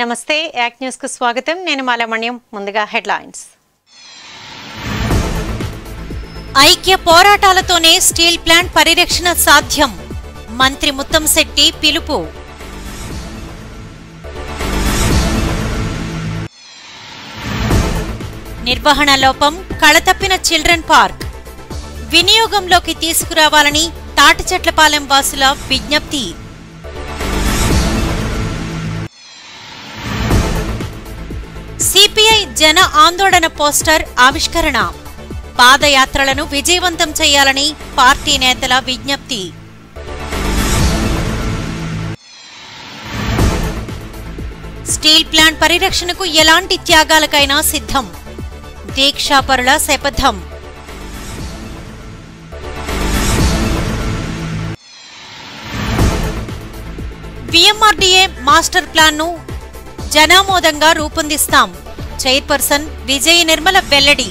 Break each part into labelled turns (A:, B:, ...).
A: నమస్తే యాక్ న్యూస్ కు స్వాగతం నేను మాలమణ్యం ముందుగా హెడ్లైన్స్
B: ఐక్య పోరాటాలతోనే స్టీల్ ప్లాంట్ పరిరక్షణ సాధ్యం మంత్రి ముత్తంశెట్టి పిలుపు నిర్వహణ లోపం కళతప్పిన చిల్డ్రన్ పార్క్ వినియోగంలోకి తీసుకురావాలని తాటిచెట్లపాలెం వాసుల విజ్ఞప్తి సిపిఐ జన ఆందోళన పోస్టర్ ఆవిష్కరణ పాదయాత్రలను విజయవంతం చేయాలని పార్టీ నేతల విజ్ఞప్తి స్టీల్ ప్లాంట్ పరిరక్షణకు ఎలాంటి త్యాగాలకైనా సిద్ధం దీక్షాపరుల శపథం విఎంఆర్డీఏ మాస్టర్ ప్లాన్ను జనామోదంగా రూపొందిస్తాం చైర్పర్సన్ విజయ నిర్మల వెల్లడి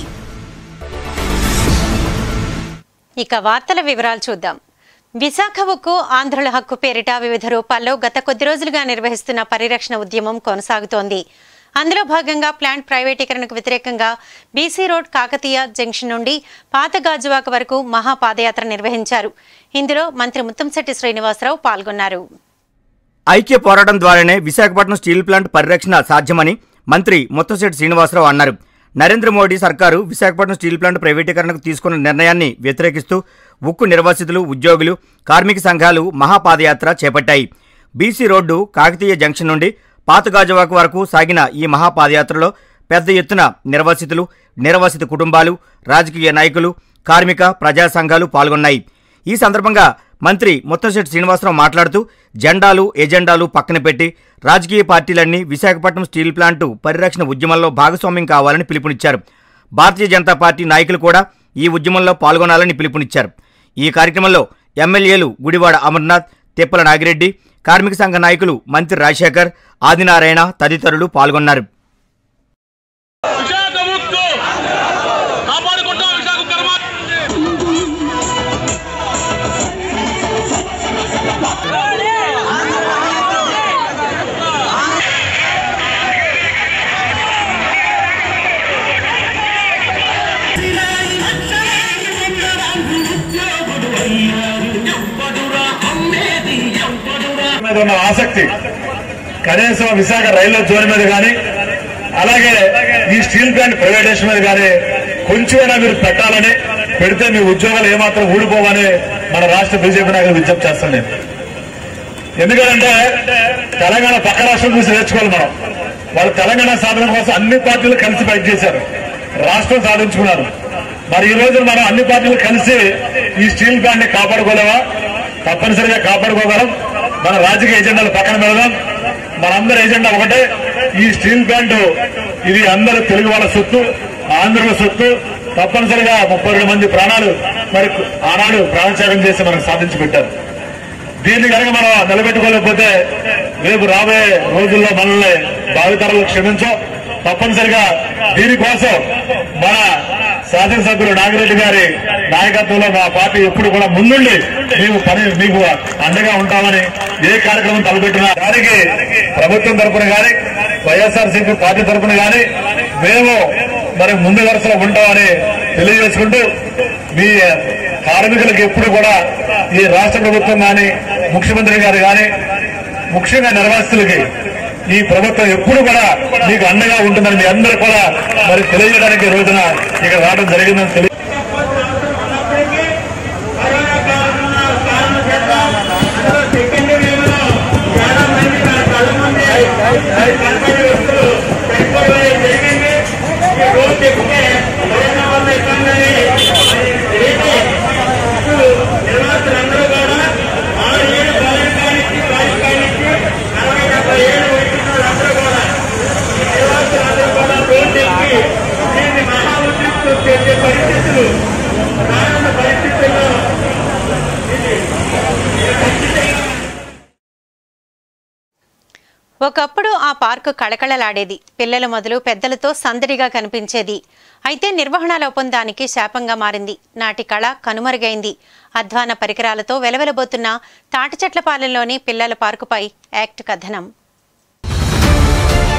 A: ఇక వార్తల వివరాలు చూద్దాం విశాఖ ఉక్కు ఆంధ్రుల హక్కు పేరిట వివిధ రూపాల్లో గత కొద్ది రోజులుగా నిర్వహిస్తున్న పరిరక్షణ ఉద్యమం కొనసాగుతోంది అందులో భాగంగా ప్లాంట్ ప్రైవేటీకరణకు వ్యతిరేకంగా బీసీ రోడ్ కాకతీయ జంక్షన్ నుండి పాత గాజువాక వరకు మహాపాదయాత్ర నిర్వహించారు ఇందులో మంత్రి ముత్తంశెట్టి శ్రీనివాసరావు పాల్గొన్నారు
C: ఐక్య పోరాటం ద్వారానే విశాఖపట్నం స్టీల్ ప్లాంట్ పరిరక్షణ సాధ్యమని మంత్రి ముత్తశెట్టి శ్రీనివాసరావు అన్నారు నరేంద్ర మోడీ సర్కారు విశాఖపట్నం స్టీల్ ప్లాంట్ ప్రైవేటీకరణకు తీసుకున్న నిర్ణయాన్ని వ్యతిరేకిస్తూ ఉక్కు నిర్వాసితులు ఉద్యోగులు కార్మిక సంఘాలు మహాపాదయాత్ర చేపట్టాయి బీసీ రోడ్డు కాకతీయ జంక్షన్ నుండి పాతగాజువాక వరకు సాగిన ఈ మహాపాదయాత్రలో పెద్ద ఎత్తున నిర్వాసితులు నిర్వాసిత కుటుంబాలు రాజకీయ నాయకులు కార్మిక ప్రజా సంఘాలు పాల్గొన్నాయి ఈ సందర్భంగా మంత్రి ముత్తంశెట్టి శ్రీనివాసరావు మాట్లాడుతూ జెండాలు ఎజెండాలు పక్కన పెట్టి రాజకీయ పార్టీలన్నీ విశాఖపట్నం స్టీల్ ప్లాంటు పరిరక్షణ ఉద్యమంలో భాగస్వామ్యం కావాలని పిలుపునిచ్చారు భారతీయ జనతా పార్టీ నాయకులు కూడా ఈ ఉద్యమంలో పాల్గొనాలని పిలుపునిచ్చారు ఈ కార్యక్రమంలో ఎమ్మెల్యేలు గుడివాడ అమర్నాథ్ తిప్పల నాగిరెడ్డి కార్మిక సంఘ నాయకులు మంత్రి రాజశేఖర్ ఆదినారాయణ తదితరులు పాల్గొన్నారు
D: విశాఖ ముక్కు కాపాడుకుంటాం విశాఖ కర్మ
E: మీద ఉన్న ఆసక్తి కనీసం విశాఖ రైల్వే జోన్ మీద కానీ అలాగే ఈ స్టీల్ ప్లాంట్ ప్రైవేటేషన్ మీద కానీ కొంచెమైనా మీరు పెట్టాలని పెడితే మీ ఉద్యోగాలు ఏమాత్రం ఊడిపోవని మన రాష్ట్ర బీజేపీ నాయకులు విజ్ఞప్తి చేస్తాను నేను ఎందుకంటే తెలంగాణ పక్క రాష్ట్రం చూసి నేర్చుకోవాలి మనం వాళ్ళు తెలంగాణ సాధన కోసం అన్ని పార్టీలు కలిసి ఫైట్ చేశారు రాష్ట్రం సాధించుకున్నారు మరి ఈ రోజు మనం అన్ని పార్టీలు కలిసి ఈ స్టీల్ ప్లాంట్ ని కాపాడుకోలేమా తప్పనిసరిగా కాపాడుకోగలం మన రాజకీయ ఎజెండాలు పక్కన పెడదాం మనందరి ఎజెండా ఒకటే ఈ స్టీల్ ప్లాంట్ ఇది అందరూ తెలుగు వాళ్ళ సొత్తు ఆంధ్రుల సొత్తు తప్పనిసరిగా ముప్పై రెండు మంది ప్రాణాలు మరి ఆనాడు ప్రాణత్యాగం చేసి మనకు సాధించి పెట్టారు దీన్ని కనుక మనం నిలబెట్టుకోలేకపోతే రేపు రాబోయే రోజుల్లో మనల్ని భావితరాలు క్షమించో తప్పనిసరిగా దీనికోసం మన శాసనసభ్యులు నాగిరెడ్డి గారి నాయకత్వంలో మా పార్టీ ఎప్పుడు కూడా ముందుండి మేము పని మీకు అండగా ఉంటామని ఏ కార్యక్రమం తలపెట్టినా దానికి ప్రభుత్వం తరపున గాని వైఎస్ఆర్సీపీ పార్టీ తరపున గాని మేము మరి ముందు వరుసలో ఉంటామని తెలియజేసుకుంటూ మీ కార్మికులకు ఎప్పుడు కూడా ఈ రాష్ట్ర ప్రభుత్వం కానీ ముఖ్యమంత్రి గారు కానీ ముఖ్యంగా నిర్వాసితులకి ఈ ప్రభుత్వం ఎప్పుడు కూడా మీకు అండగా ఉంటుందని మీ అందరూ కూడా మరి తెలియజేయడానికి ఈ రోజున ఇక్కడ రావడం జరిగిందని తెలియ
A: ఒకప్పుడు ఆ పార్కు కళకళలాడేది పిల్లలు మొదలు పెద్దలతో సందడిగా కనిపించేది అయితే నిర్వహణ లోపం దానికి శాపంగా మారింది నాటి కళ కనుమరుగైంది అధ్వాన పరికరాలతో వెలవెలబోతున్న తాటి చెట్ల పాలెంలోని పిల్లల పార్కుపై యాక్ట్ కథనం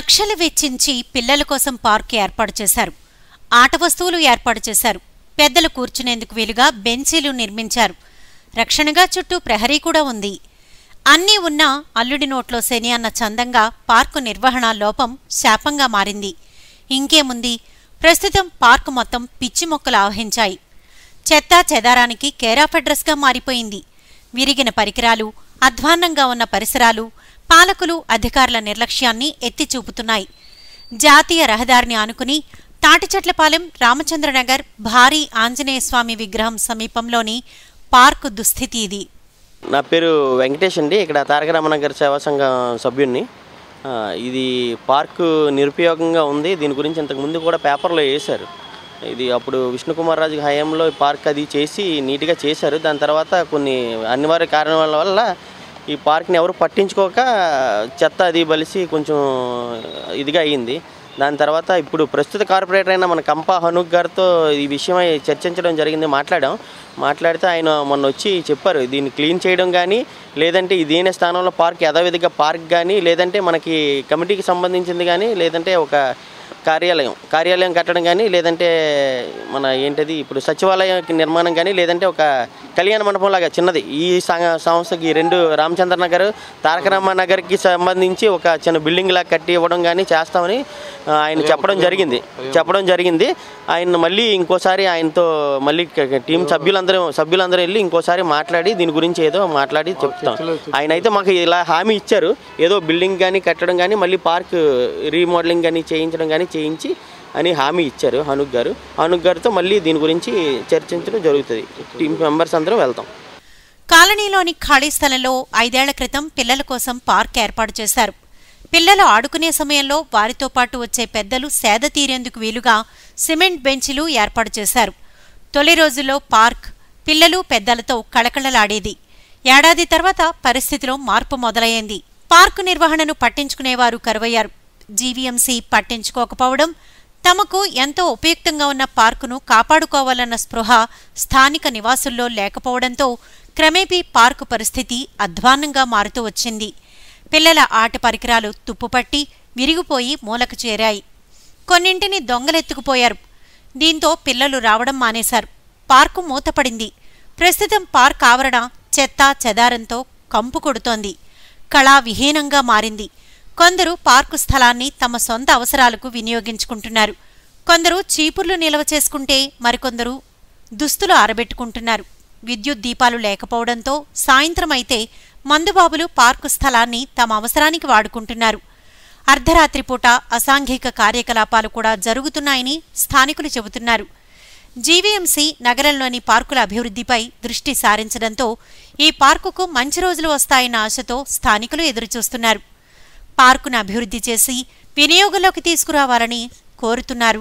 B: లక్షలు వెచ్చించి పిల్లల కోసం పార్కు ఏర్పాటు చేశారు ఆట వస్తువులు ఏర్పాటు చేశారు పెద్దలు కూర్చునేందుకు వీలుగా బెంచీలు నిర్మించారు రక్షణగా చుట్టూ ప్రహరీ కూడా ఉంది అన్నీ ఉన్నా అల్లుడి నోట్లో శని అన్న చందంగా పార్కు నిర్వహణ లోపం శాపంగా మారింది ఇంకేముంది ప్రస్తుతం పార్కు మొత్తం పిచ్చి మొక్కలు ఆవహించాయి చెత్తా చెదారానికి కేరాఫ్ అడ్రస్గా మారిపోయింది విరిగిన పరికరాలు అధ్వాన్నంగా ఉన్న పరిసరాలు పాలకులు అధికారుల నిర్లక్ష్యాన్ని ఎత్తి చూపుతున్నాయి జాతీయ రహదారిని ఆనుకుని తాటిచెట్లపాలెం రామచంద్రనగర్ భారీ ఆంజనేయ స్వామి విగ్రహం సమీపంలోని పార్కు దుస్థితి ఇది
F: నా పేరు వెంకటేష్ అండి ఇక్కడ తారక రామనగర్ సేవా సంఘం సభ్యుడిని ఆ, ఇది పార్కు నిరుపయోగంగా ఉంది దీని గురించి ఇంతకుముందు కూడా పేపర్లో వేశారు ఇది అప్పుడు విష్ణుకుమార్ రాజు హయాంలో ఈ పార్క్ అది చేసి నీట్గా చేశారు దాని తర్వాత కొన్ని అనివార్య కారణాల వల్ల ఈ పార్క్ని ఎవరు పట్టించుకోక చెత్త అది బలిసి కొంచెం ఇదిగా అయ్యింది దాని తర్వాత ఇప్పుడు ప్రస్తుత కార్పొరేటర్ అయిన మన కంపా హనుక్ గారితో ఈ విషయమై చర్చించడం జరిగింది మాట్లాడాం మాట్లాడితే ఆయన మొన్న వచ్చి చెప్పారు దీన్ని క్లీన్ చేయడం కానీ లేదంటే ఇదేనే స్థానంలో పార్క్ యథావిధిగా పార్క్ కానీ లేదంటే మనకి కమిటీకి సంబంధించింది కానీ లేదంటే ఒక కార్యాలయం కార్యాలయం కట్టడం కానీ లేదంటే మన ఏంటది ఇప్పుడు సచివాలయం నిర్మాణం కానీ లేదంటే ఒక కళ్యాణ మండపం లాగా చిన్నది ఈ సంఘ- సంస్థకి ఈ రెండు రామచంద్ర నగర్ తారక రామ నగర్కి సంబంధించి ఒక చిన్న బిల్డింగ్ లాగా కట్టి ఇవ్వడం కానీ చేస్తామని ఆ, ఆయన చెప్పడం జరిగింది చెప్పడం జరిగింది ఆయన మళ్ళీ ఇంకోసారి ఆయనతో మళ్ళీ క- టీం సభ్యులందరూ సభ్యులందరూ వెళ్ళి ఇంకోసారి మాట్లాడి దీని గురించి ఏదో మాట్లాడి చెప్తాం ఆయన అయితే మాకు ఇలా హామీ ఇచ్చారు ఏదో బిల్డింగ్ కానీ కట్టడం కానీ మళ్ళీ పార్క్ రీమోడలింగ్ కానీ చేయించడం కానీ చేయించి అని హామీ ఇచ్చారు హనుక్ గారు హనుక్ గారితో మళ్ళీ దీని గురించి చర్చించడం జరుగుతుంది టీం మెంబర్స్ అందరూ వెళ్తాం
B: కాలనీలోని ఖాళీ స్థలంలో ఐదేళ్ల క్రితం పిల్లల కోసం పార్క్ ఏర్పాటు చేశారు పిల్లలు ఆడుకునే సమయంలో వారితో పాటు వచ్చే పెద్దలు సేద తీరేందుకు వీలుగా సిమెంట్ బెంచీలు ఏర్పాటు చేశారు తొలి రోజుల్లో పార్క్ పిల్లలు పెద్దలతో కళకళలాడేది ఏడాది తర్వాత పరిస్థితిలో మార్పు మొదలయ్యింది పార్కు నిర్వహణను పట్టించుకునేవారు కరువయ్యారు జీవీఎంసీ పట్టించుకోకపోవడం తమకు ఎంతో ఉపయుక్తంగా ఉన్న పార్కును కాపాడుకోవాలన్న స్పృహ స్థానిక నివాసుల్లో లేకపోవడంతో క్రమేపీ పార్కు పరిస్థితి అధ్వాన్నంగా మారుతూ వచ్చింది పిల్లల ఆట పరికరాలు తుప్పుపట్టి విరిగిపోయి మూలకు చేరాయి కొన్నింటిని దొంగలెత్తుకుపోయారు దీంతో పిల్లలు రావడం మానేశారు పార్కు మూతపడింది ప్రస్తుతం పార్క్ ఆవరణ చెత్త చెదారంతో కంపు కొడుతోంది కళా విహీనంగా మారింది కొందరు పార్కు స్థలాన్ని తమ సొంత అవసరాలకు వినియోగించుకుంటున్నారు కొందరు చీపుర్లు నిల్వ చేసుకుంటే మరికొందరు దుస్తులు ఆరబెట్టుకుంటున్నారు విద్యుత్ దీపాలు లేకపోవడంతో సాయంత్రం అయితే మందుబాబులు పార్కు స్థలాన్ని తమ అవసరానికి వాడుకుంటున్నారు అర్ధరాత్రి పూట అసాంఘిక కార్యకలాపాలు కూడా జరుగుతున్నాయని స్థానికులు చెబుతున్నారు జీవీఎంసీ నగరంలోని పార్కుల అభివృద్ధిపై దృష్టి సారించడంతో ఈ పార్కుకు మంచి రోజులు వస్తాయన్న ఆశతో స్థానికులు ఎదురుచూస్తున్నారు పార్కును అభివృద్ధి చేసి వినియోగంలోకి తీసుకురావాలని కోరుతున్నారు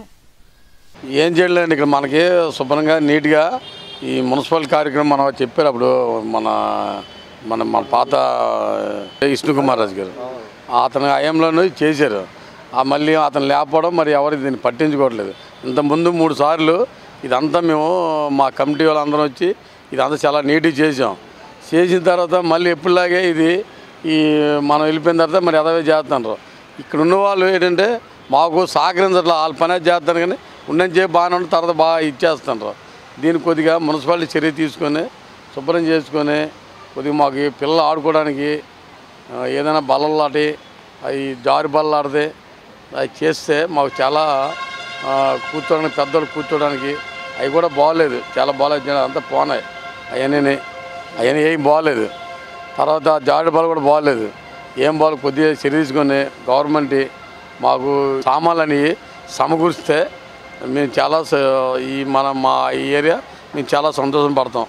G: ఏం చేయలేండి ఇక్కడ మనకి శుభ్రంగా నీట్గా ఈ మున్సిపల్ కార్యక్రమం మనం చెప్పారు అప్పుడు మన మన మన పాత విష్ణు కుమార్ రాజు గారు అతని హయాంలోనూ చేశారు ఆ మళ్ళీ అతను లేకపోవడం మరి ఎవరు దీన్ని పట్టించుకోవట్లేదు ఇంతకుముందు మూడు సార్లు ఇదంతా మేము మా కమిటీ వాళ్ళందరం వచ్చి ఇదంతా చాలా నీట్గా చేసాం చేసిన తర్వాత మళ్ళీ ఎప్పుడులాగే ఇది ఈ మనం వెళ్ళిపోయిన తర్వాత మరి ఎదవే చేస్తున్నారు ఇక్కడ ఉన్న వాళ్ళు ఏంటంటే మాకు సహకరించట్లే వాళ్ళ పని అయితే చేస్తారు కానీ ఉన్నని చెప్పి బాగానే ఉన్న తర్వాత బాగా ఇచ్చేస్తున్నారు దీన్ని కొద్దిగా మున్సిపాలిటీ చర్య తీసుకొని శుభ్రం చేసుకొని కొద్దిగా మాకు ఈ పిల్లలు ఆడుకోవడానికి ఆ, ఏదైనా బల్లలాటి అవి జారు బల్లలాడితే అవి చేస్తే మాకు చాలా ఆ, కూర్చోడానికి పెద్దలు కూర్చోడానికి అవి కూడా బాగోలేదు చాలా బాగాలేదు అంతా పోనాయి అవన్నీ అవన్నీ ఏం బాగోలేదు తర్వాత జారుడు బాల్ కూడా బాగోలేదు ఏం బాల్ కొద్దిగా చర్య తీసుకొని గవర్నమెంట్ మాకు సామాన్లని సమకూరిస్తే మేము చాలా స- ఈ మన మా ఈ ఏరియా మేము చాలా సంతోషం పడతాం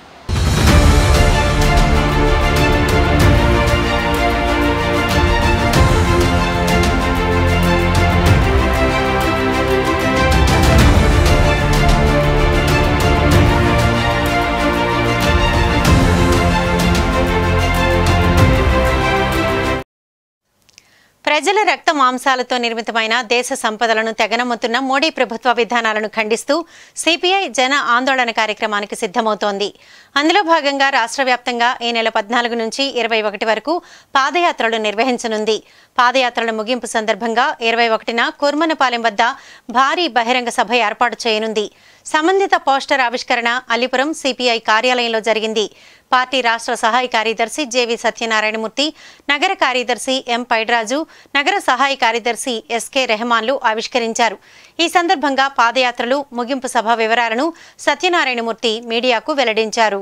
A: ప్రజల రక్త మాంసాలతో నిర్మితమైన దేశ సంపదలను తెగనమ్ముతున్న మోడీ ప్రభుత్వ విధానాలను ఖండిస్తూ సిపిఐ జన ఆందోళన కార్యక్రమానికి సిద్ధమవుతోంది అందులో భాగంగా రాష్ట్ర వ్యాప్తంగా ఈ నెల పద్నాలుగు నుంచి ఇరవై ఒకటి వరకు పాదయాత్రలు నిర్వహించనుంది పాదయాత్రల ముగింపు సందర్భంగా ఇరవై ఒకటిన కుర్మనపాలెం వద్ద భారీ బహిరంగ సభ ఏర్పాటు చేయనుంది సంబంధిత పోస్టర్ ఆవిష్కరణ అల్లిపురం సిపిఐ కార్యాలయంలో జరిగింది పార్టీ రాష్ట్ర సహాయ కార్యదర్శి జేవి సత్యనారాయణమూర్తి నగర కార్యదర్శి ఎం పైడ్రాజు నగర సహాయ కార్యదర్శి ఎస్కే రెహమాన్లు ఆవిష్కరించారు ఈ సందర్భంగా పాదయాత్రలు ముగింపు సభ వివరాలను సత్యనారాయణమూర్తి మీడియాకు వెల్లడించారు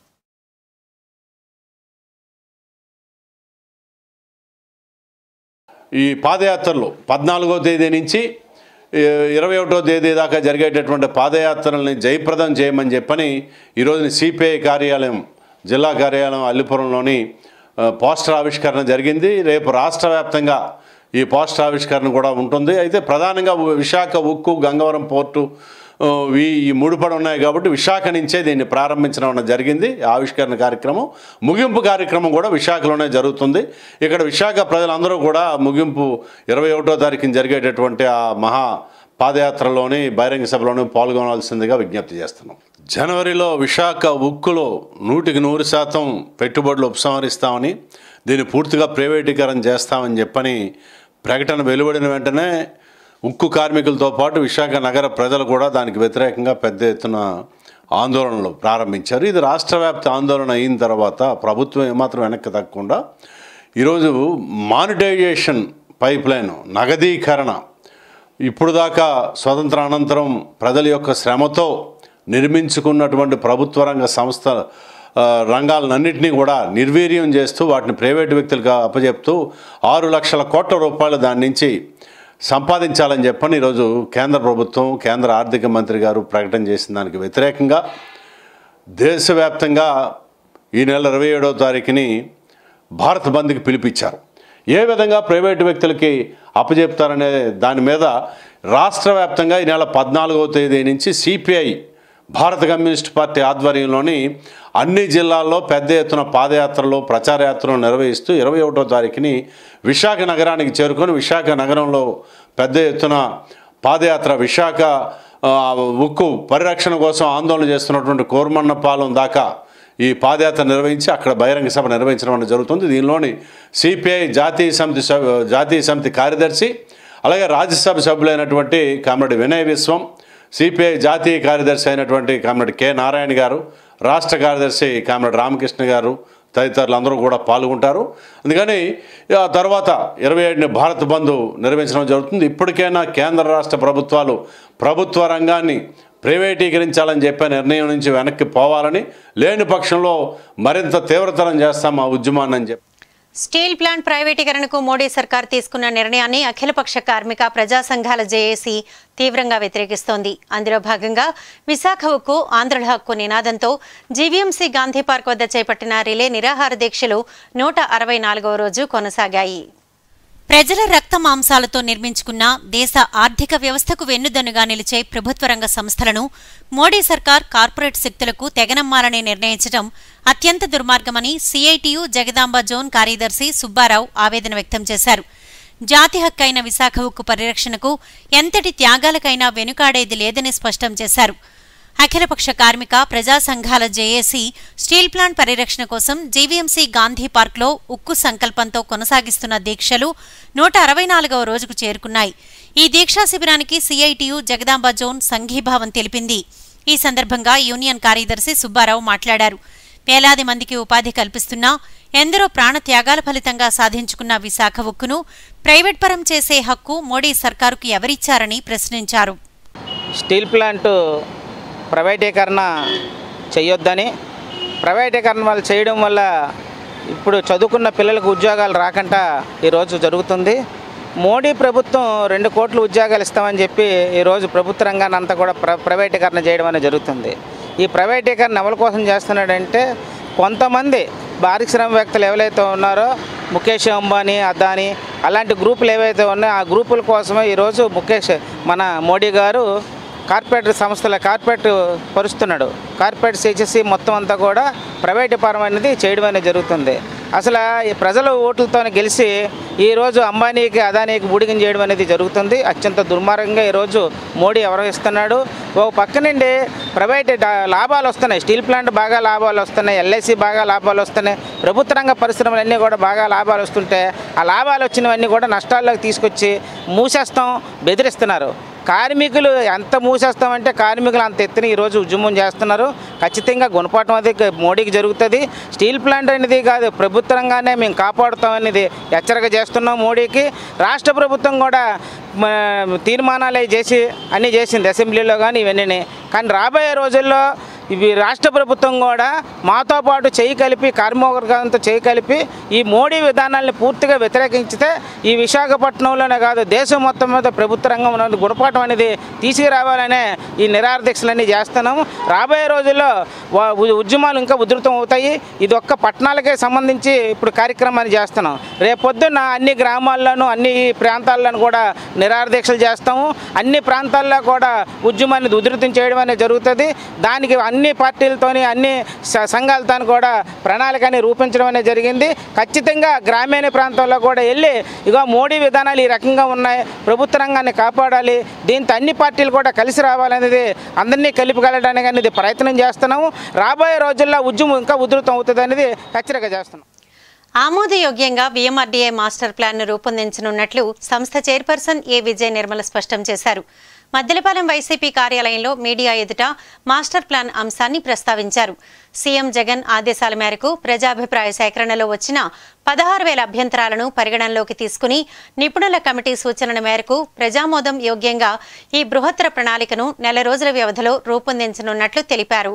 H: ఈ పాదయాత్రలు పద్నాలుగో తేదీ నుంచి ఈ, ఇరవై ఒకటో తేదీ దాకా జరిగేటటువంటి పాదయాత్రల్ని జయప్రదం చేయమని చెప్పని ఈరోజు సిపిఐ కార్యాలయం జిల్లా కార్యాలయం అల్లిపురంలోని ఆ, పోస్టర్ ఆవిష్కరణ జరిగింది రేపు రాష్ట్ర వ్యాప్తంగా ఈ పోస్టర్ ఆవిష్కరణ కూడా ఉంటుంది అయితే ప్రధానంగా విశాఖ ఉక్కు గంగవరం పోర్టు ఆ, ఈ ఈ ముడిపడి ఉన్నాయి కాబట్టి విశాఖ నుంచే దీన్ని ప్రారంభించడం అన్నది జరిగింది ఈ ఆవిష్కరణ కార్యక్రమం ముగింపు కార్యక్రమం కూడా విశాఖలోనే జరుగుతుంది ఇక్కడ విశాఖ ప్రజలందరూ కూడా ముగింపు ఇరవై ఒకటో తారీఖున జరిగేటటువంటి ఆ మహా పాదయాత్రలోని బహిరంగ సభలోని పాల్గొనాల్సిందిగా విజ్ఞప్తి చేస్తున్నాం జనవరిలో విశాఖ ఉక్కులో నూటికి నూరు శాతం పెట్టుబడులు ఉపసంహరిస్తామని దీన్ని పూర్తిగా ప్రైవేటీకరణ చేస్తామని చెప్పని ప్రకటన వెలువడిన వెంటనే ఉక్కు కార్మికులతో పాటు విశాఖ నగర ప్రజలు కూడా దానికి వ్యతిరేకంగా పెద్ద ఎత్తున ఆందోళనలు ప్రారంభించారు ఇది రాష్ట్ర వ్యాప్త ఆందోళన అయిన తర్వాత ప్రభుత్వం ఏమాత్రం వెనక్కి తగ్గకుండా ఈరోజు మానిటైజేషన్ పైప్ లైన్ నగదీకరణ ఇప్పుడు దాకా స్వతంత్ర అనంతరం ప్రజల యొక్క శ్రమతో నిర్మించుకున్నటువంటి ప్రభుత్వ రంగ సంస్థ ఆ, రంగాలన్నింటినీ కూడా నిర్వీర్యం చేస్తూ వాటిని ప్రైవేటు వ్యక్తులుగా అప్పచెప్తూ ఆరు లక్షల కోట్ల రూపాయలు దాని నుంచి సంపాదించాలని చెప్పని ఈరోజు కేంద్ర ప్రభుత్వం కేంద్ర ఆర్థిక మంత్రి గారు ప్రకటన చేసిన దానికి వ్యతిరేకంగా దేశవ్యాప్తంగా ఈ నెల ఇరవై ఏడవ తారీఖుని భారత్ బంద్కి పిలిపించారు ఏ విధంగా ప్రైవేటు వ్యక్తులకి అప్పచెప్తారనే దాని మీద రాష్ట్ర వ్యాప్తంగా ఈ నెల పద్నాలుగవ తేదీ నుంచి సిపిఐ భారత కమ్యూనిస్ట్ పార్టీ ఆధ్వర్యంలోని అన్ని జిల్లాల్లో పెద్ద ఎత్తున పాదయాత్రలు ప్రచార యాత్రలు నిర్వహిస్తూ ఇరవై ఒకటో తారీఖుని విశాఖ నగరానికి చేరుకొని విశాఖ నగరంలో పెద్ద ఎత్తున పాదయాత్ర విశాఖ ఆ, ఉక్కు పరిరక్షణ కోసం ఆందోళన చేస్తున్నటువంటి కోరమన్నపాలెం దాకా ఈ పాదయాత్ర నిర్వహించి అక్కడ బహిరంగ సభ నిర్వహించడం అనేది జరుగుతుంది దీనిలోని సిపిఐ జాతీయ సమితి సభ- జాతీయ సమితి కార్యదర్శి అలాగే రాజ్యసభ సభ్యులైనటువంటి కామ్రేడ్ వినయ్ విశ్వం సిపిఐ జాతీయ కార్యదర్శి అయినటువంటి కామ్రేడ్ కె నారాయణ గారు రాష్ట్ర కార్యదర్శి కామ్రేడ్ రామకృష్ణ గారు తదితరులు అందరూ కూడా పాల్గొంటారు అందుకని ఆ తర్వాత ఇరవై ఏడుని భారత్ బంద్ నిర్వహించడం జరుగుతుంది ఇప్పటికైనా కేంద్ర రాష్ట్ర ప్రభుత్వాలు ప్రభుత్వ రంగాన్ని ప్రైవేటీకరించాలని చెప్పే నిర్ణయం నుంచి వెనక్కి పోవాలని లేని పక్షంలో మరింత తీవ్రతరం చేస్తాం ఆ ఉద్యమాన్ని అని చెప్పి
A: స్టీల్ ప్లాంట్ ప్రైవేటీకరణకు మోడీ సర్కార్ తీసుకున్న నిర్ణయాన్ని అఖిలపక్ష కార్మిక ప్రజా సంఘాల జేఏసీ తీవ్రంగా వ్యతిరేకిస్తోంది అందులో భాగంగా విశాఖ ఉక్కు ఆంధ్రుల హక్కు నినాదంతో జీవీఎంసీ గాంధీ పార్క్ వద్ద చేపట్టిన రిలే నిరాహార దీక్షలు నూట అరవై నాలుగవ రోజు కొనసాగాయి
B: ప్రజల రక్త మాంసాలతో నిర్మించుకున్న దేశ ఆర్థిక వ్యవస్థకు వెన్నుదన్నుగా నిలిచే ప్రభుత్వ రంగ సంస్థలను మోడీ సర్కార్ కార్పొరేట్ శక్తులకు తెగనమ్మాలని నిర్ణయించడం అత్యంత దుర్మార్గమని సిఐటియు జగదాంబ జోన్ కార్యదర్శి సుబ్బారావు ఆవేదన వ్యక్తం చేశారు జాతి హక్కైన విశాఖ ఉక్కు పరిరక్షణకు ఎంతటి త్యాగాలకైనా వెనుకాడేది లేదని స్పష్టం చేశారు అఖిలపక్ష కార్మిక ప్రజా సంఘాల జేఏసీ స్టీల్ ప్లాంట్ పరిరక్షణ కోసం జీవీఎంసీ గాంధీ పార్క్లో ఉక్కు సంకల్పంతో కొనసాగిస్తున్న దీక్షలు నూట అరవై నాలుగవ రోజుకు చేరుకున్నాయి ఈ దీక్షా శిబిరానికి సిఐటియు జగదాంబ జోన్ సంఘీభావం తెలిపింది ఈ సందర్భంగా యూనియన్ కార్యదర్శి సుబ్బారావు మాట్లాడారు వేలాది మందికి ఉపాధి కల్పిస్తున్నా ఎందరో ప్రాణత్యాగాల ఫలితంగా సాధించుకున్న విశాఖ ఉక్కును ప్రైవేట్ పరం చేసే హక్కు మోడీ సర్కారుకు ఎవరిచ్చారని ప్రశ్నించారు
I: స్టీల్ ప్లాంట్ ప్రైవేటీకరణ చేయొద్దని ప్రైవేటీకరణ వాళ్ళు చేయడం వల్ల ఇప్పుడు చదువుకున్న పిల్లలకు ఉద్యోగాలు రాకుండా ఈరోజు జరుగుతుంది మోడీ ప్రభుత్వం రెండు కోట్ల ఉద్యోగాలు ఇస్తామని చెప్పి ఈరోజు ప్రభుత్వ రంగాన్ని అంతా కూడా ప్ర ప్రైవేటీకరణ చేయడం అనేది జరుగుతుంది ఈ ప్రైవేటీకరణ ఎవరి కోసం చేస్తున్నాడంటే కొంతమంది పారిశ్రామికవేత్తలు ఎవరైతే ఉన్నారో ముఖేష్ అంబానీ అదానీ అలాంటి గ్రూపులు ఏవైతే ఉన్నాయో ఆ గ్రూపుల కోసమే ఈరోజు ముఖేష్ మన మోడీ గారు కార్పొరేట్ సంస్థల కార్పొరేట్ పరుస్తున్నాడు కార్పొరేట్ చేసేసి మొత్తం అంతా కూడా ప్రైవేట్ పరం అనేది చేయడం అనేది జరుగుతుంది అసలు ఈ ప్రజల ఓట్లతో గెలిచి ఈరోజు అంబానీకి అదానీకి బూడిగం చేయడం అనేది జరుగుతుంది అత్యంత దుర్మార్గంగా ఈరోజు మోడీ వ్యవహరిస్తున్నాడు ఒక పక్క నుండి ప్రైవేట్ డా- లాభాలు వస్తున్నాయి స్టీల్ ప్లాంట్ బాగా లాభాలు వస్తున్నాయి ఎల్ఐసి బాగా లాభాలు వస్తున్నాయి ప్రభుత్వ రంగ పరిశ్రమలన్నీ కూడా బాగా లాభాలు వస్తుంటే ఆ లాభాలు వచ్చినవన్నీ కూడా నష్టాల్లోకి తీసుకొచ్చి మూసేస్తాం బెదిరిస్తున్నారు కార్మికులు ఎంత మూసేస్తామంటే కార్మికులు అంత ఎత్తున ఈరోజు ఉద్యమం చేస్తున్నారు ఖచ్చితంగా గుణపాఠం అది గ- మోడీకి జరుగుతుంది స్టీల్ ప్లాంట్ అనేది కాదు ప్రభుత్వ రంగానే మేము కాపాడుతాం అనేది హెచ్చరిక చేస్తున్నాం మోడీకి రాష్ట్ర ప్రభుత్వం కూడా మ, తీర్మానాలు అవి చేసి అన్నీ చేసింది అసెంబ్లీలో కానీ ఇవన్నీ కానీ రాబోయే రోజుల్లో ఇవి రాష్ట్ర ప్రభుత్వం కూడా మాతో పాటు చేయి కలిపి కార్మికవర్గంతో చేయి కలిపి ఈ మోడీ విధానాల్ని పూర్తిగా వ్యతిరేకించితే ఈ విశాఖపట్నంలోనే కాదు దేశం మొత్తం మీద ప్రభుత్వ రంగం ఉన్నది గుణపాఠం అనేది తీసుకురావాలనే ఈ నిరాదీక్షలన్నీ చేస్తున్నాము రాబోయే రోజుల్లో వా- ఉ- ఉద్యమాలు ఇంకా ఉధృతం అవుతాయి ఇది ఒక్క పట్టణాలకే సంబంధించి ఇప్పుడు కార్యక్రమాన్ని చేస్తున్నాం రేపొద్దున అన్ని గ్రామాల్లోనూ అన్ని ప్రాంతాల్లోనూ కూడా నిరాదీక్షలు చేస్తాము అన్ని ప్రాంతాల్లో కూడా ఉద్యమాన్ని ఉధృతం చేయడం అనేది జరుగుతుంది దానికి అన్ని పార్టీలతోని అన్ని స- సంఘాలతో కూడా ప్రణాళికని రూపించడం అనేది జరిగింది ఖచ్చితంగా గ్రామీణ ప్రాంతాల్లో కూడా వెళ్ళి ఇగో మోడీ విధానాలు ఈ రకంగా ఉన్నాయి ప్రభుత్వ రంగాన్ని కాపాడాలి దీంతో అన్ని పార్టీలు కూడా కలిసి రావాలనేది అందరినీ కలిపికెళ్ళడానికి అనేది ప్రయత్నం చేస్తున్నాము రాబోయే రోజుల్లో ఉద్యమం ఇంకా ఉధృతం అవుతుంది అనేది ఖచ్చితంగా చేస్తున్నాం
A: ఆమోదయోగ్యంగా విఎంఆర్డీఏ మాస్టర్ ప్లాన్ను రూపొందించనున్నట్లు సంస్థ చైర్పర్సన్ ఏ విజయ నిర్మల స్పష్టం చేశారు మద్దెలపాలెం వైసీపీ కార్యాలయంలో మీడియా ఎదుట మాస్టర్ ప్లాన్ అంశాన్ని ప్రస్తావించారు సీఎం జగన్ ఆదేశాల మేరకు ప్రజాభిప్రాయ సేకరణలో వచ్చిన పదహారు వేల అభ్యంతరాలను పరిగణనలోకి తీసుకుని నిపుణుల కమిటీ సూచనల మేరకు ప్రజామోదం యోగ్యంగా ఈ బృహత్తర ప్రణాళికను నెల రోజుల వ్యవధిలో రూపొందించనున్నట్లు తెలిపారు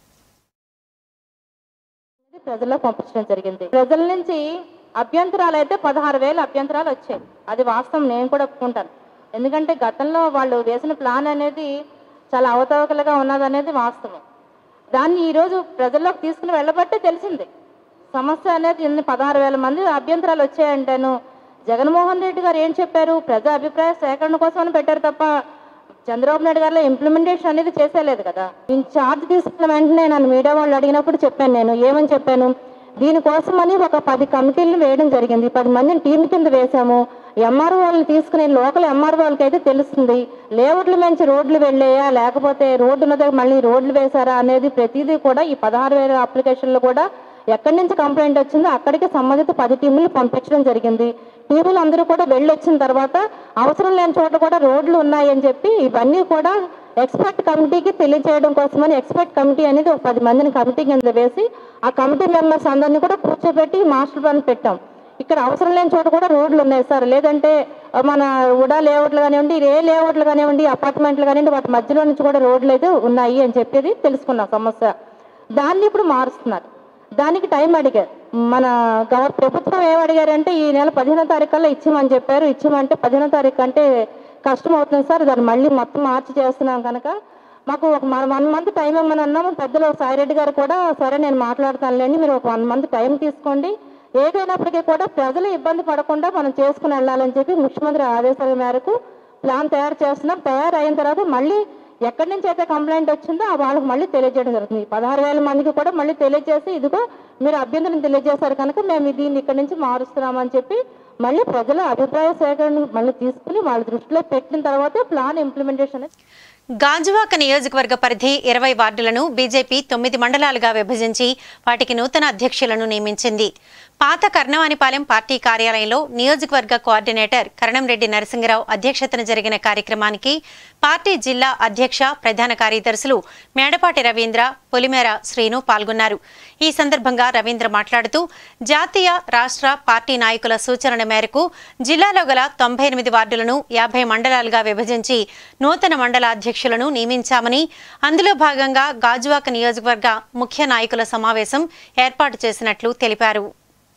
J: ప్రజల్లో పంపించడం జరిగింది ప్రజల నుంచి అభ్యంతరాలు అయితే పదహారు వేల అభ్యంతరాలు వచ్చాయి అది వాస్తవం నేను కూడా ఒప్పుకుంటాను ఎందుకంటే గతంలో వాళ్ళు వేసిన ప్లాన్ అనేది చాలా అవతవకలుగా ఉన్నదనేది వాస్తవం దాన్ని ఈరోజు ప్రజల్లోకి తీసుకుని వెళ్ళబట్టే తెలిసింది సమస్య అనేది ఇన్ని పదహారు వేల మంది అభ్యంతరాలు వచ్చాయంటేను జగన్మోహన్ రెడ్డి గారు ఏం చెప్పారు ప్రజా అభిప్రాయ సేకరణ కోసం అని పెట్టారు తప్ప చంద్రబాబు నాయుడు గారిలో ఇంప్లిమెంటేషన్ అనేది చేసేలేదు కదా ఇన్ఛార్జ్ తీసుకున్న వెంటనే నన్ను మీడియా వాళ్ళు అడిగినప్పుడు చెప్పాను నేను ఏమని చెప్పాను దీనికోసమని ఒక పది కమిటీలను వేయడం జరిగింది పది మందిని టీం కింద వేశాము ఎంఆర్ఓ వాళ్ళని తీసుకుని లోకల్ ఎంఆర్ఓ వాళ్ళకి అయితే తెలుస్తుంది లేఅవుట్ల మంచి రోడ్లు వెళ్ళాయా లేకపోతే రోడ్డు ఉన్న దగ్గర మళ్ళీ రోడ్లు వేశారా అనేది ప్రతిదీ కూడా ఈ పదహారు వేల అప్లికేషన్లు కూడా ఎక్కడి నుంచి కంప్లైంట్ వచ్చిందో అక్కడికి సంబంధిత పది టీములు పంపించడం జరిగింది టీములు అందరూ కూడా వెళ్ళి వచ్చిన తర్వాత అవసరం లేని చోట కూడా రోడ్లు ఉన్నాయని చెప్పి ఇవన్నీ కూడా ఎక్స్పర్ట్ కమిటీకి తెలియజేయడం కోసమని ఎక్స్పర్ట్ కమిటీ అనేది ఒక పది మందిని కమిటీ కింద వేసి ఆ కమిటీ మెంబర్స్ అందరినీ కూడా కూర్చోబెట్టి మాస్టర్ ప్లాన్ పెట్టాం ఇక్కడ అవసరం లేని చోట కూడా రోడ్లు ఉన్నాయి సార్ లేదంటే ఆ, మన ఉడా లేఅవుట్లు కానివ్వండి ఏ లేఅవుట్లు కానివ్వండి అపార్ట్మెంట్లు కానివ్వండి వాటి మధ్యలో నుంచి కూడా రోడ్లు అయితే ఉన్నాయి అని చెప్పేది తెలుసుకున్నాం సమస్య దాన్ని ఇప్పుడు మారుస్తున్నారు దానికి టైం అడిగారు మన గవ ప్రభుత్వం ఏం అడిగారంటే ఈ నెల పదిహేనో తారీఖు కల్లా ఇచ్చామని చెప్పారు ఇచ్చామంటే పదిహేనో తారీఖు అంటే కష్టం అవుతుంది సార్ దాన్ని మళ్ళీ మొత్తం మార్చి చేస్తున్నాం కనుక మాకు ఒక వన్ మంత్ టైం ఇవ్వమని అన్నాము పెద్దలు సాయిరెడ్డి గారు కూడా సరే నేను మాట్లాడతానులేండి మీరు ఒక వన్ మంత్ టైం తీసుకోండి ఏదైనప్పటికీ కూడా ప్రజలు ఇబ్బంది పడకుండా మనం చేసుకుని వెళ్ళాలని చెప్పి ముఖ్యమంత్రి ఆదేశాల మేరకు ప్లాన్ తయారు చేస్తున్నాం తయారు అయిన తర్వాత మళ్ళీ ఎక్కడి నుంచి అయితే కంప్లైంట్ వచ్చిందో ఆ వాళ్ళకి మళ్ళీ తెలియజేయడం జరుగుతుంది పదహారు వేల మందికి కూడా మళ్ళీ తెలియజేసి ఇదిగో మీరు అభ్యంతరం తెలియజేశారు కనుక మేము దీన్ని ఇక్కడి నుంచి మారుస్తున్నామని చెప్పి మళ్ళీ ప్రజల అభిప్రాయ సేకరణ మళ్ళీ తీసుకుని వాళ్ళ దృష్టిలో పెట్టిన తర్వాత ప్లాన్ ఇంప్లిమెంటేషన్ అనేది
A: గాజువాక నియోజకవర్గ పరిధి ఇరవై వార్డులను బీజేపీ తొమ్మిది మండలాలుగా విభజించి వాటికి నూతన అధ్యక్షులను నియమించింది పాత కర్ణవానిపాలెం పార్టీ కార్యాలయంలో నియోజకవర్గ కోఆర్డినేటర్ కరణంరెడ్డి నరసింగరావు అధ్యక్షతన జరిగిన కార్యక్రమానికి పార్టీ జిల్లా అధ్యక్ష ప్రధాన కార్యదర్శులు మేడపాటి రవీంద్ర పొలిమేర శ్రీను పాల్గొన్నారు ఈ సందర్భంగా రవీంద్ర మాట్లాడుతూ జాతీయ రాష్ట్ర పార్టీ నాయకుల సూచనల మేరకు జిల్లాలో గల తొంభై ఎనిమిది వార్డులను యాభై మండలాలుగా విభజించి నూతన మండల అధ్యక్షులను నియమించామని అందులో భాగంగా గాజువాక నియోజకవర్గ ముఖ్య నాయకుల సమావేశం ఏర్పాటు చేసినట్లు తెలిపారు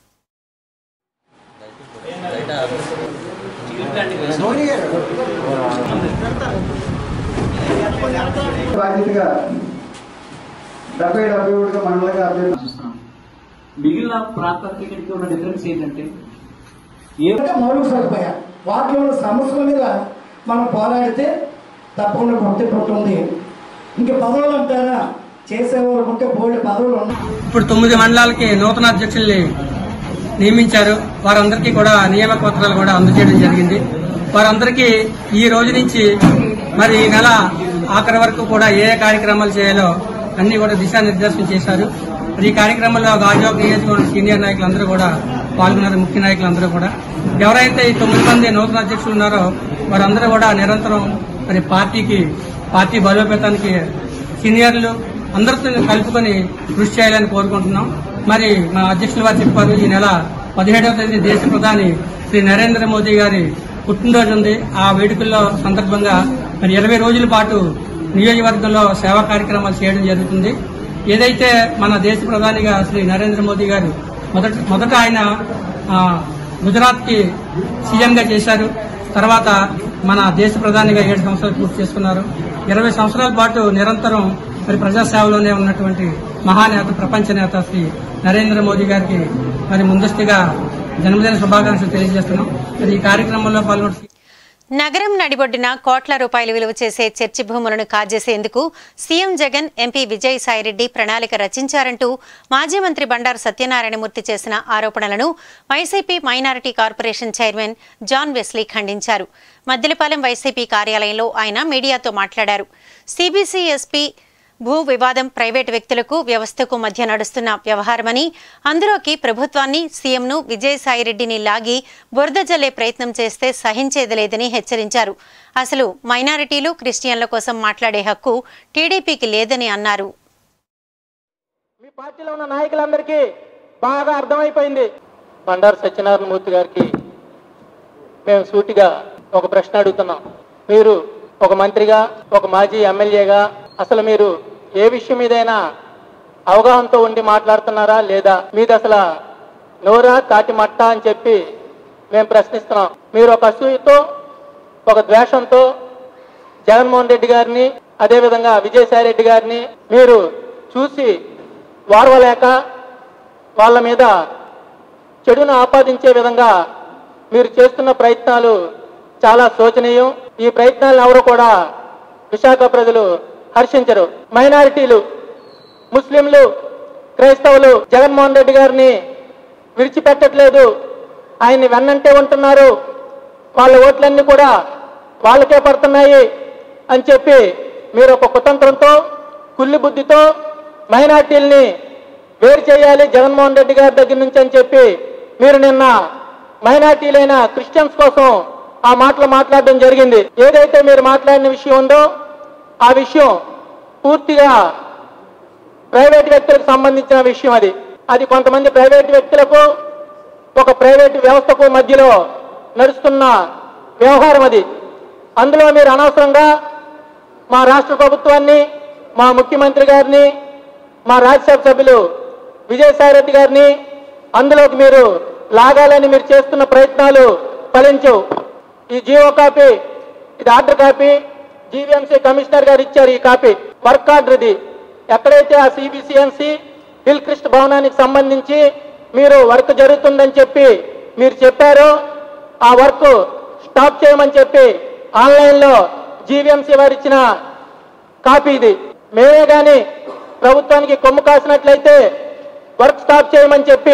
K: బాధ్యతగా డెబ్బై డెబ్బై ఒకటిగా మండలంగా అభ్యర్థి
L: మిగిలిన ప్రాంతానికి ఉన్న డిఫరెన్స్ ఏంటంటే ఏ
K: మౌలిక సదుపాయం వాటిలో ఉన్న సమస్యల మీద మనం పోరాడితే తప్పకుండా గుర్తింపు ఉంటుంది ఇంక పదవులు అంటారా చేసేవాళ్ళు ఉంటే బోల్డ్ పదవులు ఉన్నాయి
M: ఇప్పుడు తొమ్మిది మండలాలకి నూతన అధ్యక్షుల్ని నియమించారు వారందరికీ కూడా నియామక పత్రాలు కూడా అందజేయడం జరిగింది వారందరికీ ఈ రోజు నుంచి మరి ఈ నెల ఆఖరి వరకు కూడా ఏ ఏ కార్యక్రమాలు చేయాలో అన్ని కూడా దిశానిర్దేశం చేశారు మరి ఈ కార్యక్రమంలో గాజువాక నియోజకవర్గం సీనియర్ నాయకులందరూ కూడా పాల్గొన్నారు ముఖ్య నాయకులందరూ కూడా ఎవరైతే ఈ తొమ్మిది మంది నూతన అధ్యక్షులు ఉన్నారో వారందరూ కూడా నిరంతరం మరి పార్టీకి పార్టీ బలోపేతానికి సీనియర్లు అందరితో కలుపుకొని కృషి చేయాలని కోరుకుంటున్నాం మరి మా అధ్యక్షులు వారు చెప్పారు ఈ నెల పదిహేడవ తేదీ దేశ ప్రధాని శ్రీ నరేంద్ర మోదీ గారి పుట్టినరోజు ఉంది ఆ వేడుకల్లో సందర్భంగా మరి ఇరవై రోజుల పాటు నియోజకవర్గంలో సేవా కార్యక్రమాలు చేయడం జరుగుతుంది ఏదైతే మన దేశ ప్రధానిగా శ్రీ నరేంద్ర మోదీ గారు మొదట మొదట ఆయన ఆ, గుజరాత్ కి సీఎంగా చేశారు తర్వాత మన దేశ ప్రధానిగా ఏడు సంవత్సరాలు పూర్తి చేసుకున్నారు ఇరవై సంవత్సరాల పాటు నిరంతరం మరి ప్రజాసేవలోనే ఉన్నటువంటి మహానేత ప్రపంచ నేత శ్రీ నరేంద్ర మోదీ గారికి మరి ముందస్తుగా జన్మదిన శుభాకాంక్షలు తెలియజేస్తున్నాం మరి ఈ కార్యక్రమంలో పాల్గొన్న
A: నగరం నడిబొడ్డున కోట్ల రూపాయలు విలువ చేసే చర్చి భూములను కాజేసేందుకు సీఎం జగన్ ఎంపీ విజయసాయిరెడ్డి ప్రణాళిక రచించారంటూ మాజీ మంత్రి బండారు సత్యనారాయణమూర్తి చేసిన ఆరోపణలను YCP minority corporation chairman John Wesley ఖండించారు మద్దిలపాలెం వైసీపీ కార్యాలయంలో ఆయన మీడియాతో మాట్లాడారు సిబిసి ఎస్పీ భూ వివాదం ప్రైవేటు వ్యక్తులకు వ్యవస్థకు మధ్య నడుస్తున్న వ్యవహారమని అందులోకి ప్రభుత్వాన్ని సీఎంను విజయసాయిరెడ్డిని లాగి బురద జల్లే ప్రయత్నం చేస్తే సహించేది లేదని హెచ్చరించారు అసలు మైనారిటీలు క్రిస్టియన్ల కోసం మాట్లాడే హక్కు టీడీపీకి లేదని అన్నారు
N: మీ పార్టీలో ఉన్న నాయకులందరికీ బాగా అర్థమైపోయింది బండారు సత్యనారాయణ మూర్తి గారికి మేము సూటిగా ఒక ప్రశ్న అడుగుతున్నాం మీరు ఒక మంత్రిగా ఒక మాజీ ఎమ్మెల్యేగా అసలు మీరు ఏ విషయం మీదైనా అవగాహనతో ఉండి మాట్లాడుతున్నారా లేదా మీది అసలు నోరా తాటి మట్ట అని చెప్పి మేము ప్రశ్నిస్తున్నాం మీరు ఒక అసూయతో ఒక ద్వేషంతో జగన్మోహన్ రెడ్డి గారిని అదేవిధంగా విజయసాయి రెడ్డి గారిని మీరు చూసి వారవలేక వాళ్ళ మీద చెడును ఆపాదించే విధంగా మీరు చేస్తున్న ప్రయత్నాలు చాలా శోచనీయం ఈ ప్రయత్నాలను ఎవరు కూడా విశాఖ ప్రజలు హర్షించరు మైనారిటీలు ముస్లింలు క్రైస్తవులు జగన్మోహన్ రెడ్డి గారిని విడిచిపెట్టట్లేదు ఆయన్ని వెన్నంటే ఉంటున్నారు వాళ్ళ ఓట్లన్నీ కూడా వాళ్ళకే పడుతున్నాయి అని చెప్పి మీరు ఒక కుతంత్రంతో కుల్లి బుద్ధితో మైనార్టీల్ని వేరు చేయాలి జగన్మోహన్ రెడ్డి గారి దగ్గర నుంచి అని చెప్పి మీరు నిన్న మైనార్టీలైన క్రిస్టియన్స్ కోసం ఆ మాటలు మాట్లాడడం జరిగింది ఏదైతే మీరు మాట్లాడిన విషయం ఉందో ఆ విషయం పూర్తిగా ప్రైవేట్ వ్యక్తులకు సంబంధించిన విషయం అది అది కొంతమంది ప్రైవేట్ వ్యక్తులకు ఒక ప్రైవేట్ వ్యవస్థకు మధ్యలో నడుస్తున్న వ్యవహారం అది అందులో మీరు అనవసరంగా మా రాష్ట్ర ప్రభుత్వాన్ని మా ముఖ్యమంత్రి గారిని మా రాజ్యసభ సభ్యులు విజయసాయిరెడ్డి గారిని అందులోకి మీరు లాగాలని మీరు చేస్తున్న ప్రయత్నాలు ఫలించవు ఈ జీవో కాపీ ఇది ఆర్డర్ కాపీ జీవీఎంసీ కమిషనర్ గారు ఇచ్చారు ఈ కాపీ వర్క్ ఆర్డర్ ఇది ఎక్కడైతే ఆ సిబిసిఎన్సి హిల్ క్రిస్ట్ భవనానికి సంబంధించి మీరు వర్క్ జరుగుతుందని చెప్పి మీరు చెప్పారో ఆ వర్క్ స్టాప్ చేయమని చెప్పి ఆన్లైన్లో జీవీఎంసీ వారు ఇచ్చిన కాపీ ఇది మేమే కానీ ప్రభుత్వానికి కొమ్ము కాసినట్లయితే వర్క్ స్టాప్ చేయమని చెప్పి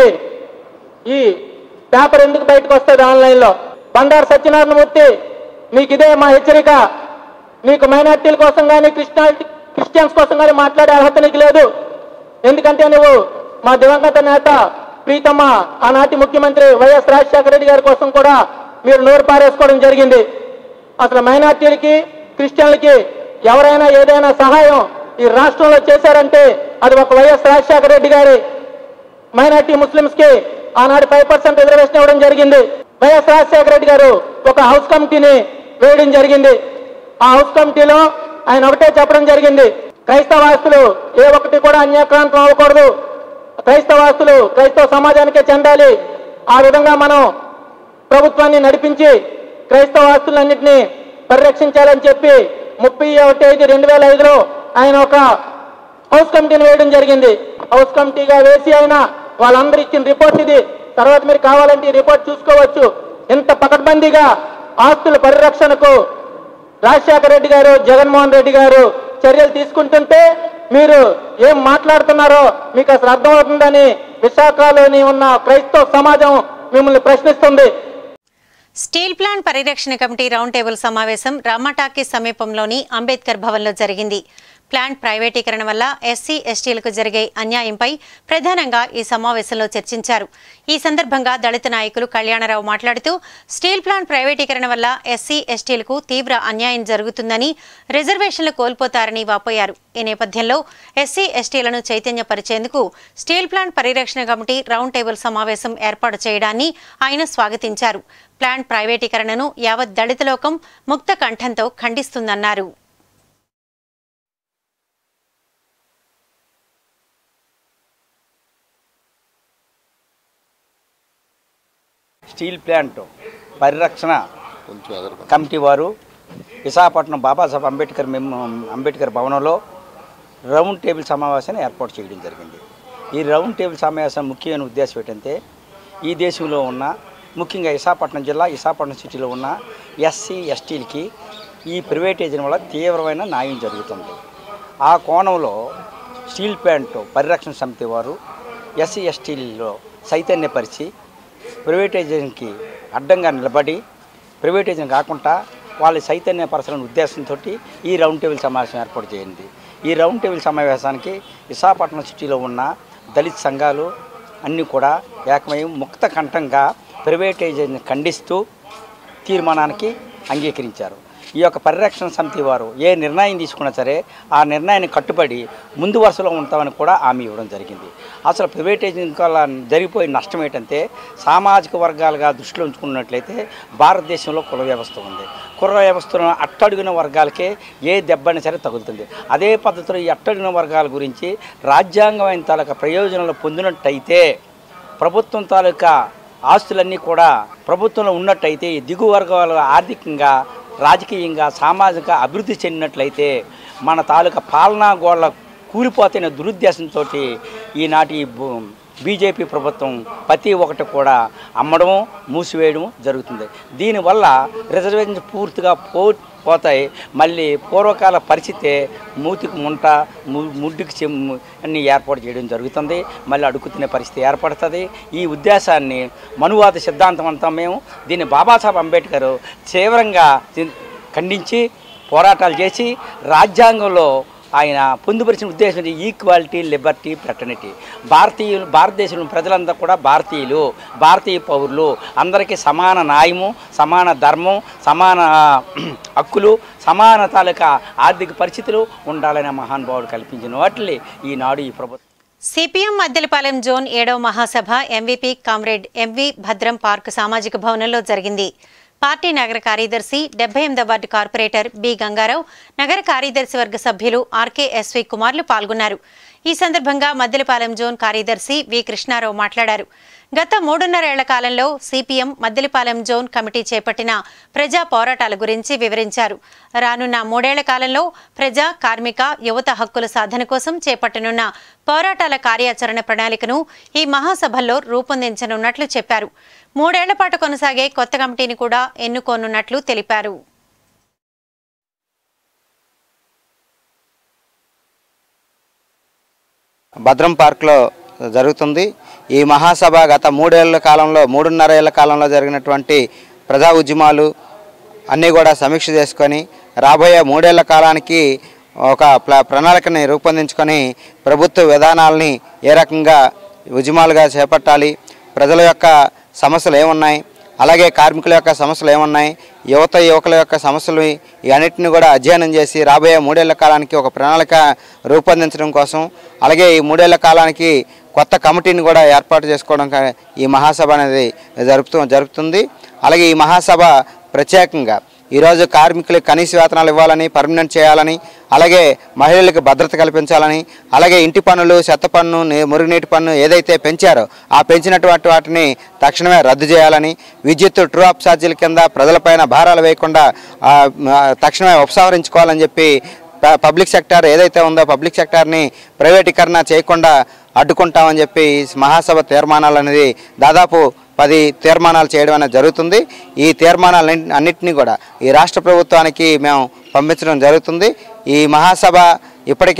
N: ఈ పేపర్ ఎందుకు బయటకు వస్తుంది ఆన్లైన్లో బండారు సత్యనారాయణమూర్తి మీకు ఇదే మా హెచ్చరిక నీకు మైనార్టీల కోసం కానీ క్రిస్టియానిటీ క్రిస్టియన్స్ కోసం కానీ మాట్లాడే అర్హత నీకు లేదు ఎందుకంటే నువ్వు మా దివంగత నేత ప్రీతమ్మ ఆనాటి ముఖ్యమంత్రి వైఎస్ రాజశేఖర రెడ్డి గారి కోసం కూడా మీరు నోరు పారేసుకోవడం జరిగింది అసలు మైనార్టీలకి క్రిస్టియన్లకి ఎవరైనా ఏదైనా సహాయం ఈ రాష్ట్రంలో చేశారంటే అది ఒక వైఎస్ రాజశేఖర రెడ్డి గారి మైనార్టీ ముస్లిమ్స్ కి ఆనాడు ఫైవ్ పర్సెంట్ రిజర్వేషన్ ఇవ్వడం జరిగింది వైఎస్ రాజశేఖర రెడ్డి గారు ఒక హౌస్ కమిటీని వేయడం జరిగింది ఆ హౌస్ కమిటీలో ఆయన ఒకటే చెప్పడం జరిగింది క్రైస్తవ ఆస్తులు ఏ ఒక్కటి కూడా అన్యాక్రాంతం అవ్వకూడదు క్రైస్తవ ఆస్తులు క్రైస్తవ సమాజానికే చెందాలి ఆ విధంగా మనం ప్రభుత్వాన్ని నడిపించి క్రైస్తవ ఆస్తులన్నింటినీ పరిరక్షించాలని చెప్పి ముప్పై ఒకటి ఐదు రెండు వేల ఐదులో ఆయన ఒక హౌస్ కమిటీని వేయడం జరిగింది హౌస్ కమిటీగా వేసి ఆయన వాళ్ళందరూ ఇచ్చిన రిపోర్ట్ ఇది తర్వాత మీరు కావాలంటే ఈ రిపోర్ట్ చూసుకోవచ్చు ఇంత పకడ్బందీగా ఆస్తుల పరిరక్షణకు రాజశేఖర రెడ్డి గారు జగన్మోహన్ రెడ్డి గారు చర్యలు తీసుకుంటుంటే మీరు ఏం మాట్లాడుతున్నారో మీకు అసలు అర్థమవుతుందని విశాఖలోని ఉన్న క్రైస్తవ సమాజం మిమ్మల్ని ప్రశ్నిస్తుంది
A: స్టీల్ ప్లాంట్ పరిరక్షణ కమిటీ రౌండ్ టేబుల్ సమావేశం రామాటాకీ సమీపంలోని అంబేద్కర్ భవన్లో జరిగింది ప్లాంట్ ప్రైవేటీకరణ వల్ల ఎస్సీ ఎస్టీలకు జరిగే అన్యాయంపై ప్రధానంగా ఈ సమావేశంలో చర్చించారు ఈ సందర్భంగా దళిత నాయకులు కళ్యాణరావు మాట్లాడుతూ స్టీల్ ప్లాంట్ ప్రైవేటీకరణ వల్ల ఎస్సీ ఎస్టీలకు తీవ్ర అన్యాయం జరుగుతుందని రిజర్వేషన్లు కోల్పోతారని వాపోయారు ఈ నేపథ్యంలో ఎస్సీ ఎస్టీలను చైతన్యపరిచేందుకు స్టీల్ ప్లాంట్ పరిరక్షణ కమిటీ రౌండ్ టేబుల్ సమావేశం ఏర్పాటు చేయడాన్ని ఆయన స్వాగతించారు ప్లాంట్ ప్రైవేటీకరణను యావత్ దళిత లోకం ముక్త కంఠంతో ఖండిస్తుందన్నారు
O: స్టీల్ ప్లాంట్ పరిరక్షణ కమిటీ వారు విశాఖపట్నం బాబాసాహెబ్ అంబేద్కర్ మెమ్ అంబేద్కర్ భవనంలో రౌండ్ టేబుల్ సమావేశాన్ని ఏర్పాటు చేయడం జరిగింది ఈ రౌండ్ టేబుల్ సమావేశం ముఖ్యమైన ఉద్దేశం ఏంటంటే ఈ దేశంలో ఉన్న ముఖ్యంగా విశాఖపట్నం జిల్లా విశాఖపట్నం సిటీలో ఉన్న ఎస్సీ ఎస్టీలకి ఈ ప్రైవేటైజేషన్ వల్ల తీవ్రమైన న్యాయం జరుగుతుంది ఆ కోణంలో స్టీల్ ప్లాంట్ పరిరక్షణ సమితి వారు ఎస్సీ ఎస్టీలలో చైతన్యపరిచి ప్రైవేటైజేషన్కి అడ్డంగా నిలబడి ప్రైవేటైజేషన్ కాకుండా వాళ్ళ చైతన్యపరచాలనే ఉద్దేశంతో ఈ రౌండ్ టేబుల్ సమావేశం ఏర్పాటు చేయండి ఈ రౌండ్ టేబుల్ సమావేశానికి విశాఖపట్నం సిటీలో ఉన్న దళిత సంఘాలు అన్నీ కూడా ఏకమై ముక్త కంఠంగా ప్రైవేటైజేషన్ ఖండిస్తూ తీర్మానానికి అంగీకరించారు ఈ యొక్క పరిరక్షణ సమితి వారు ఏ నిర్ణయం తీసుకున్నా సరే ఆ నిర్ణయాన్ని కట్టుబడి ముందు వరుసలో ఉంటామని కూడా హామీ ఇవ్వడం జరిగింది అసలు ప్రైవేటైజేషన్ వల్ల జరిగిపోయే నష్టం ఏంటంటే సామాజిక వర్గాలుగా దృష్టిలో ఉంచుకున్నట్లయితే భారతదేశంలో కుల వ్యవస్థ ఉంది కుల వ్యవస్థను అట్టడుగున వర్గాలకే ఏ దెబ్బని సరే తగులుతుంది అదే పద్ధతిలో ఈ అట్టడుగున వర్గాల గురించి రాజ్యాంగమైన తాలూకా ప్రయోజనాలు పొందినట్టయితే ప్రభుత్వం తాలూకా ఆస్తులన్నీ కూడా ప్రభుత్వంలో ఉన్నట్టయితే ఈ దిగు వర్గాల ఆర్థికంగా రాజకీయంగా సామాజిక అభివృద్ధి చెందినట్లయితే మన తాలూకా పాలనా గోడల కూలిపోతున్న దురుద్దేశంతో ఈనాటి బు- బీజేపీ ప్రభుత్వం ప్రతి ఒక్కటి కూడా అమ్మడం మూసివేయడం జరుగుతుంది దీనివల్ల రిజర్వేషన్ పూర్తిగా పో పోతాయి మళ్ళీ పూర్వకాల పరిస్థితి మూతికి ముంట ము- ముడ్డుకి చెమ్ము అన్ని ఏర్పాటు చేయడం జరుగుతుంది మళ్ళీ అడుగు తినే పరిస్థితి ఏర్పడుతుంది ఈ ఉద్దేశాన్ని మనువాద సిద్ధాంతం అంతా మేము దీన్ని బాబాసాహెబ్ అంబేద్కర్ తీవ్రంగా ది- ఖండించి పోరాటాలు చేసి రాజ్యాంగంలో ఆయన పొందుపరిచిన ఉద్దేశం ఈక్వాలిటీ లిబర్టీ ఫ్రెటర్నిటీ భారతీయులు భారతదేశంలో ప్రజలంతా కూడా భారతీయులు భారతీయ పౌరులు అందరికీ సమాన న్యాయము సమాన ధర్మం సమాన హక్కులు సమాన తాలూకా ఆర్థిక పరిస్థితులు ఉండాలనే మహానుభావుడు కల్పించిన వాటిని ఈనాడు ఈ ప్రభుత్వం
A: సిపిఎం మద్దెలపాలెం జోన్ ఏడవ మహాసభ MVP comrade MV Bhadram park సామాజిక భవనంలో జరిగింది పార్టీ నగర కార్యదర్శి డెబ్బై ఎనిమిదవ వార్డు కార్పొరేటర్ బి గంగారావు నగర కార్యదర్శి వర్గ సభ్యులు ఆర్కే ఎస్వి కుమార్లు పాల్గొన్నారు ఈ సందర్భంగా మద్దెలపాలెం జోన్ కార్యదర్శి వి కృష్ణారావు మాట్లాడారు గత మూడున్నరేళ్ల కాలంలో సిపిఎం మద్దెలపాలెం జోన్ కమిటీ చేపట్టిన ప్రజా పోరాటాల గురించి వివరించారు రానున్న మూడేళ్ల కాలంలో ప్రజా కార్మిక యువత హక్కుల సాధన కోసం చేపట్టనున్న పోరాటాల కార్యాచరణ ప్రణాళికను ఈ మహాసభల్లో రూపొందించనున్నట్లు చెప్పారు మూడేళ్ల పాటు కొనసాగే కొత్త కమిటీని కూడా ఎన్నుకోనున్నట్లు తెలిపారు
P: భద్రం పార్క్లో జరుగుతుంది ఈ మహాసభ గత మూడేళ్ల కాలంలో మూడున్నర ఏళ్ల కాలంలో జరిగినటువంటి ప్రజా ఉద్యమాలు అన్నీ కూడా సమీక్ష చేసుకొని రాబోయే మూడేళ్ల కాలానికి ఒక ప్ల ప్రణాళికని రూపొందించుకొని ప్రభుత్వ విధానాలని ఏ రకంగా ఉద్యమాలుగా చేపట్టాలి ప్రజల యొక్క సమస్యలు ఏమున్నాయి అలాగే కార్మికుల యొక్క సమస్యలు ఏమున్నాయి యువత యువకుల యొక్క సమస్యలు ఈ అన్నిటిని కూడా అధ్యయనం చేసి రాబోయే మూడేళ్ల కాలానికి ఒక ప్రణాళిక రూపొందించడం కోసం అలాగే ఈ మూడేళ్ల కాలానికి కొత్త కమిటీని కూడా ఏర్పాటు చేసుకోవడం కా- ఈ మహాసభ అనేది జరుపుతూ జరుగుతుంది అలాగే ఈ మహాసభ ప్రత్యేకంగా ఈరోజు కార్మికులకు కనీస వేతనాలు ఇవ్వాలని పర్మనెంట్ చేయాలని అలాగే మహిళలకు భద్రత కల్పించాలని అలాగే ఇంటి పన్నులు చెత్త పన్ను ని- మురుగునీటి పన్ను ఏదైతే పెంచారో ఆ పెంచినటువంటి వాటిని తక్షణమే రద్దు చేయాలని విద్యుత్ ట్రూ అప్ ఛార్జీల కింద ప్రజలపైన భారాలు వేయకుండా ఆ, ఆ, తక్షణమే ఉపసంహరించుకోవాలని చెప్పి ప- పబ్లిక్ సెక్టార్ ఏదైతే ఉందో పబ్లిక్ సెక్టార్ని ప్రైవేటీకరణ చేయకుండా అడ్డుకుంటామని చెప్పి ఈ మహాసభ తీర్మానాలు అనేది దాదాపు పది తీర్మానాలు చేయడం అనేది జరుగుతుంది ఈ తీర్మానాలు అన్నింటినీ కూడా ఈ రాష్ట్ర ప్రభుత్వానికి మేము పంపించడం జరుగుతుంది ఈ మహాసభ ఇప్పటికే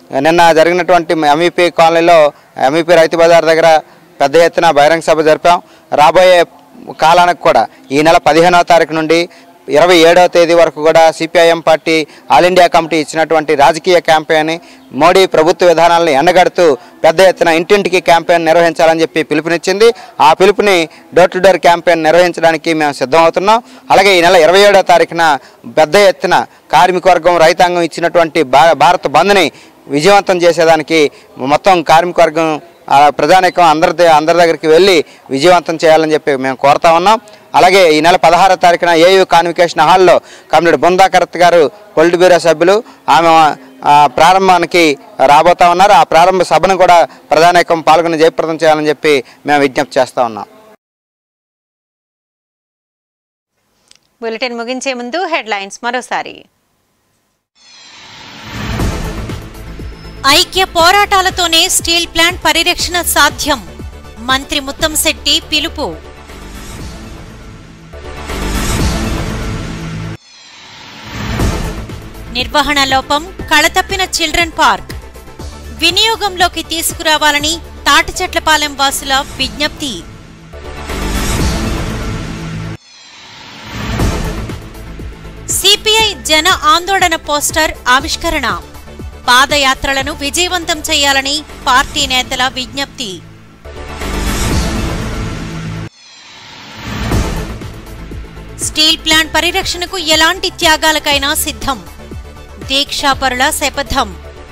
P: నిన్న జరిగినటువంటి ఎంఈపీ కాలనీలో ఎంఈపీ రైతు బజార్ దగ్గర పెద్ద ఎత్తున బహిరంగ సభ జరిపాం రాబోయే కాలానికి కూడా ఈ నెల పదిహేనవ తారీఖు నుండి ఇరవై ఏడవ తేదీ వరకు కూడా CPIM party all India committee ఇచ్చినటువంటి రాజకీయ క్యాంపెయిన్ మోడీ ప్రభుత్వ విధానాలను ఎండగడుతూ పెద్ద ఎత్తున ఇంటింటికి క్యాంపెయిన్ నిర్వహించాలని చెప్పి పిలుపునిచ్చింది ఆ పిలుపుని డోర్ టు డోర్ క్యాంపెయిన్ నిర్వహించడానికి మేము సిద్ధమవుతున్నాం అలాగే ఈ నెల ఇరవై ఏడవ తారీఖున పెద్ద ఎత్తున కార్మికవర్గం రైతాంగం ఇచ్చినటువంటి భా- భారత్ బంద్ని విజయవంతం చేసేదానికి మొత్తం కార్మికవర్గం ఆ, ప్రజానీకం అందరి ద- అందరి దగ్గరికి వెళ్ళి విజయవంతం చేయాలని చెప్పి మేము కోరుతా ఉన్నాం అలాగే ఈ నెల పదహారో తారీఖున ఏయూ కాన్వికేషన్ హాల్లో కమ్రేడ్ బృందాకరత్ గారు పొలిట్ బ్యూరో సభ్యులు ఆమె ఆ, ప్రారంభానికి రాబోతా ఉన్నారు ఆ ప్రారంభ సభను కూడా ప్రధానికం పాల్గొని జయప్రదం చేయాలని చెప్పి మేము విజ్ఞప్తి చేస్తా ఉన్నాం
A: బులెటిన్ ముగించే ముందు హెడ్లైన్స్ మరోసారి
B: ఐక్య పోరాటాలతోనే స్టీల్ ప్లాంట్ పరిరక్షణ సాధ్యం మంత్రి ముత్తంశెట్టి పిలుపు నిర్వహణ లోపం కళతప్పిన చిల్డ్రన్ పార్క్ వినియోగంలోకి తీసుకురావాలని తాటిచెట్లపాలెం వాసుల విజ్ఞప్తి సిపిఐ జన ఆందోళన పోస్టర్ ఆవిష్కరణ పాదయాత్రలను విజయవంతం చేయాలని పార్టీ నేతల విజ్ఞప్తి స్టీల్ ప్లాంట్ పరిరక్షణకు ఎలాంటి త్యాగాలకైనా సిద్ధం దీక్షాపరుల శపథం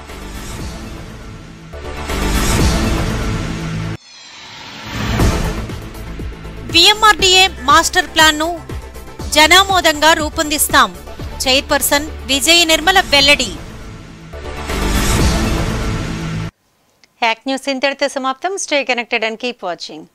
B: విఎంఆర్డీఏ మాస్టర్ ప్లాన్ను జనామోదంగా రూపొందిస్తాం చైర్పర్సన్ విజయ నిర్మల వెల్లడి
A: హ్యాక్ న్యూస్ ఇంతటితో సమాప్తం stay connected and keep watching